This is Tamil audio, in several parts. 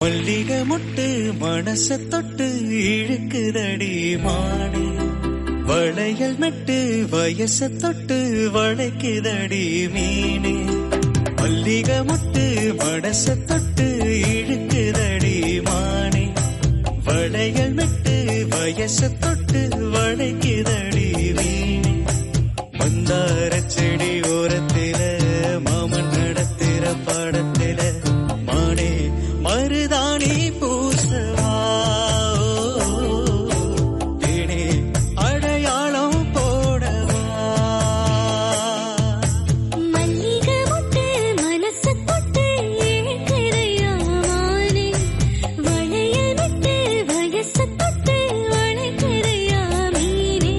மல்லிகை முட்டு மனச தொட்டு இழுக்குதடி மானே வளையல் மெட்டு வயச தொட்டு வளைக்குதடி மீனே மல்லிகை முட்டு மனச தொட்டு இழுக்குதடி மானே வளையல் மெட்டு வயச தொட்டு வளைக்குதடி மீனே மந்தார செடி ஓரத்தில மாமன் நடத்திர பாடத்தில மானே மருதாணி பூசவா தேனே அடையாளம் போடவா மல்லிகை முட்டு மனச தொட்டு இழுக்குதையா மானே வளையல் விட்டு வயச தொட்டு வளைக்குதையா மீனே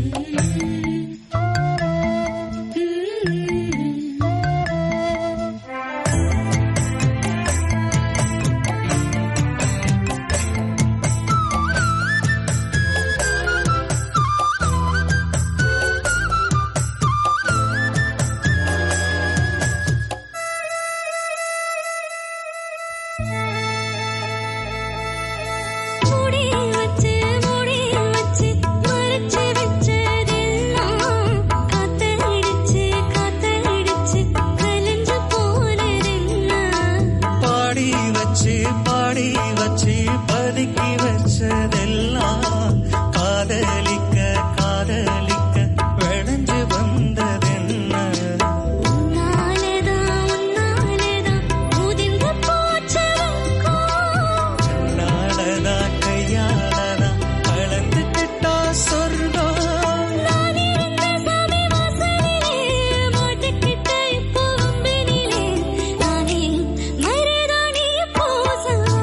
முடி வச்சு முடி வச்சு மறைச்சு வச்சதெல்லாம் காத்தடிச்சு காத்தடிச்சு கலைஞ்சு போனதென்ன பாடி வச்சு பாடி வச்சு பதுக்கி வச்சதெல்லாம் காதலிக்க காதலிக்க விளைஞ்சு வந்ததென்ன உன்னாலதான் உன்னாலதான் முதிர்ந்து போச்சு வெக்கம். நாளதா கையாளதா கலந்துக்கிட்டா சொர்க்கம் நான் இருந்த சாமி வாசலிலே மாட்டிக்கிட்ட இப்போ வம்பினிலே நானே மருதாணி பூசவா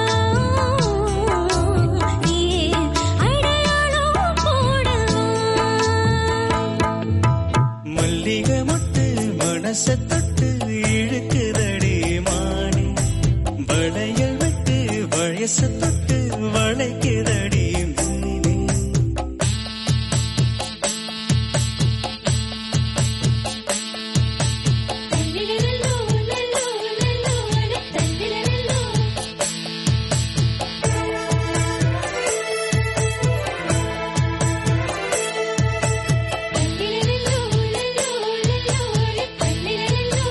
நீயே அடையாளம் போடவா மல்லிகை முட்டு மனச தொட்டு இழுக்குதடி மானே வளையல் விட்டு வயச தொட்டு வளைக்குதடி மீனே தல்லிலலோ லலோ லலோ தல்லிலலோ தல்லிலலோ லலோ லலோ தல்லிலலோ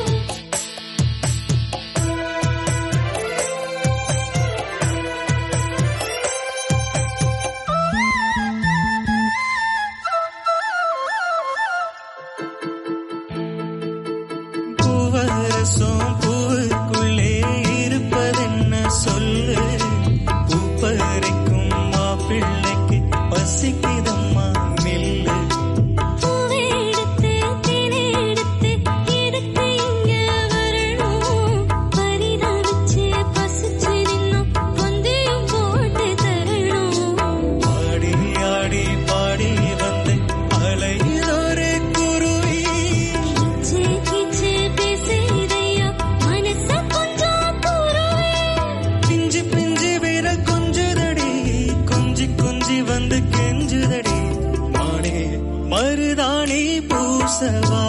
பூவரசம் பூவுக்குள்ளே இருப்பதென்ன சொல்லு பூப்பறிக்கும் மாப்பிள்ளைக்கு பசிக்குதம்மா நில்லு பூவே எடுத்து தேனே எடுத்து எதுக்கு இங்க வரணும் பரிதவிச்சு பசிச்சு நின்னும் பொந்தியும் போட்டு தரணும் ஆடி ஆடி பாடி வந்து அலையிலொரு குருவி கிச்சு கிச்சு பேசுதையா மனச கொஞ்சம் குருவே பிஞ்சு பிஞ்சு வீர கொஞ்சுதடி கொஞ்சி கொஞ்சி வந்து கெஞ்சுதடி மானே மருதாணி பூசவா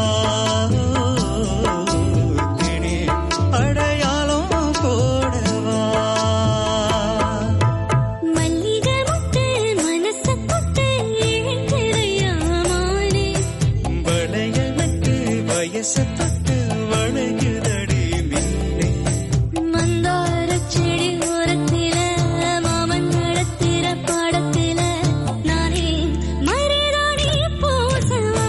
தேனே அடையாளம் போடவா மல்லிகை முட்டு மனச தொட்டு இழுக்குதையா மானே வளையல் நட்டு வயச தொட்டு வளையுதடி மின்னே மந்தார செடி ஓரத்தில மாமன் நடத்திர பாடத்தில நானே மருதாணி பூசவா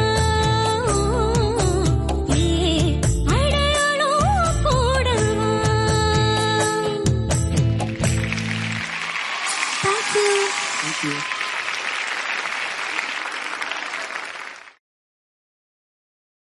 நீயே அடையாளம் போடவா Thank you. Thank you.